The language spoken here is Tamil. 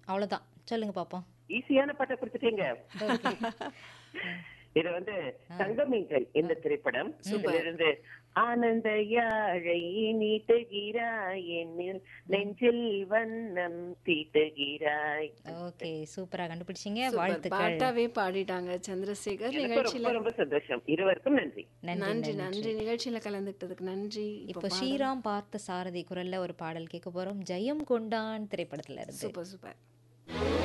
அவ்வளவுதான் சொல்லுங்க பாப்போம் ஈஸியான பாட்டை கொடுத்துட்டீங்க இது வந்து தங்கமீன்கள் இந்த திரைப்படம் இதுல இருந்து ஆனந்த யாழை நீட்டுகிறாய் என்னில் நெஞ்சில் வண்ணம் தீட்டுகிறாய் ஓகே சூப்பரா கண்டுபிடிச்சீங்க சூப்பர். வாழ்த்துக்கள் பாட்டாவே பாடிட்டாங்க சந்திரசேகர் எனக்கு நிகழ்ச்சியில ரொம்ப ரொம்ப சந்தோஷம் இருவருக்கும் நன்றி நன்றி நன்றி நன்றி நிகழ்ச்சியில கலந்துக்கிட்டதுக்கு நன்றி இப்போ ஸ்ரீராம் பார்த்த சாரதி குரல்ல ஒரு பாடல் கேட்க போறோம் ஜெயம் கொண்டான் திரைப்படத்துல இருந்து சூப்பர் சூப்பர்